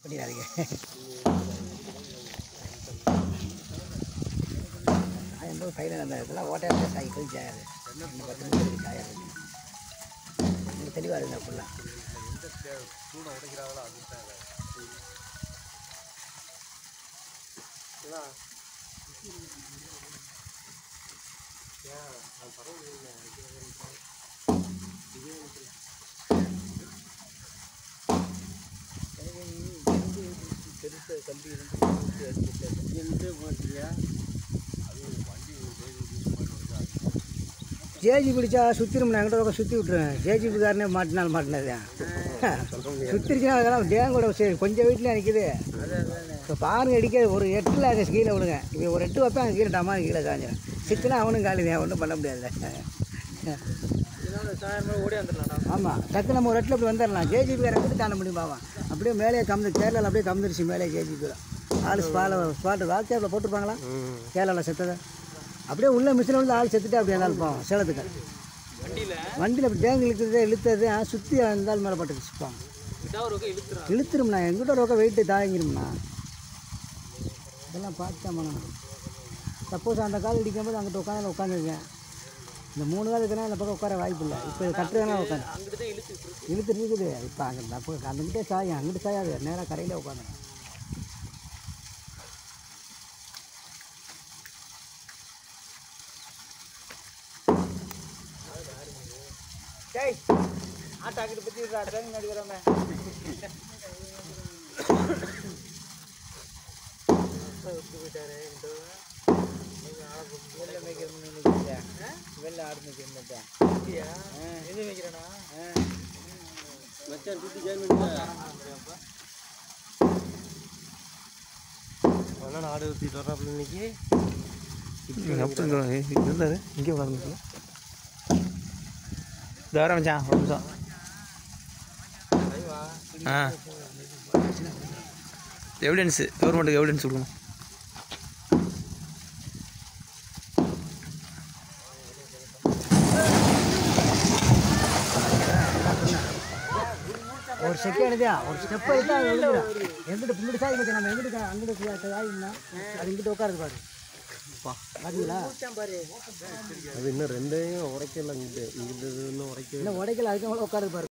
பண்ணிடாதீங்க சாயும்போது ஃபைனல் அந்த இதெல்லாம் ஓட்டையாக சைக்கிள் சாயாது இன்னும் பத்து நிமிஷத்துக்கு சாயாது இன்னும் தெளிவாக இருங்க ஃபுல்லாக ஜேஜி பிடிச்சா சுற்றிடும் என்கிட்ட பக்கம் சுற்றி விட்ருவேன் ஜேஜிபி காரனே மாட்டினால் மாட்டினது சுற்றிருச்சுன்னா அதெல்லாம் டேம் கூட சரி கொஞ்சம் வீட்டில் நிற்கிது இப்போ பாருங்க அடிக்காது ஒரு எட்டில் அங்கே கீழே விழுங்க இப்போ ஒரு எட்டு வைப்பேன் அங்கே கீழே டமா கீழே காஞ்சிடும் சிக்கினா அவனும் காலி ஒன்றும் பண்ண முடியாது ஓடி வந்துடலாம் ஆமாம் டக்கு நம்ம ஒரு இடத்துல போய் வந்துடலாம் ஜேஜிபி காரன் கூட தாண்ட முடியுமா அவன் அப்படியே மேலே கம்ந்து கேரளாவில் அப்படியே கம்ந்துருச்சு மேலே ஜேஜிபி ஆள் ஸ்பால ஸ்பாட்டு வாக்கியாவில் போட்டிருப்பாங்களா கேரளாவில் செத்ததை அப்படியே உள்ள மிஷினில் வந்து ஆள் செத்துட்டு அப்படியே இருந்தாலும் போவோம் சேலத்துக்கு வண்டியில் வண்டியில் அப்படி டேங்க் இழுக்கிறது இழுத்தது சுற்றி இருந்தாலும் மேலே பட்டு போவாங்க இதான் ஒரு பக்கம் இழுத்துறான் இழுத்துரும்ண்ணா எங்கிட்ட ஒரு பக்கம் வெயிட்டு தாங்கிரும்ண்ணா இதெல்லாம் பார்த்து தான் பண்ணணும் சப்போஸ் அந்த கால் இடிக்கும்போது அங்கிட்ட உட்காந்து உட்காந்துருக்கேன் இந்த மூணு கால் இருக்குன்னா அந்த பக்கம் உட்கார வாய்ப்பு இல்லை இப்போ இது கட்டுறதுனா உட்காந்து அங்கிட்டு தான் இழுத்து விட்டுருக்கு. இழுத்துட்டு இருக்குது இப்போ அங்கே தப்பு அங்கிட்டே சாயும் அங்கிட்டு சாயாது நேராக கரையில் உட்காந்து டேய் ஆட்டாக்கிட்டு பற்றி ட்ரெயின் நடிக்கிறோமே வெளில மேய்க்கிறோம்னு நினைக்கிறேன் வெளில ஆடு மேய்க்கிறேன் அப்படியா? எது வைக்கிறேனா மச்சான் டியூட்டி ஜாயின் பண்ணிட்டேன் அண்ணா ஆடு ஊற்றிட்டு வர்றாப்புல இன்னைக்கு இருந்தாரு இங்கே உட்காந்து தவிர மச்சான் ஒரு நிமிஷம் ஆ எவிடன்ஸு கவர்மெண்ட்டுக்கு எவிடன்ஸ் கொடுக்கணும் ஒரு செகண்ட் தான் ஒரு ஸ்டெப் எடுத்தா அது விழுந்துடும் எங்கிட்ட பின்னாடி சாய் மச்சான் நம்ம எங்கிட்ட அங்கிட்ட சாயினா அது இங்கிட்ட உட்காருது பாரு பாத்தீங்களா அது இன்னும் ரெண்டையும் உடைக்கல இங்கிட்டு இங்கிட்டு இன்னும் உடைக்க இல்லை உடைக்கல அதுக்கு மேலே உட்காருது பாரு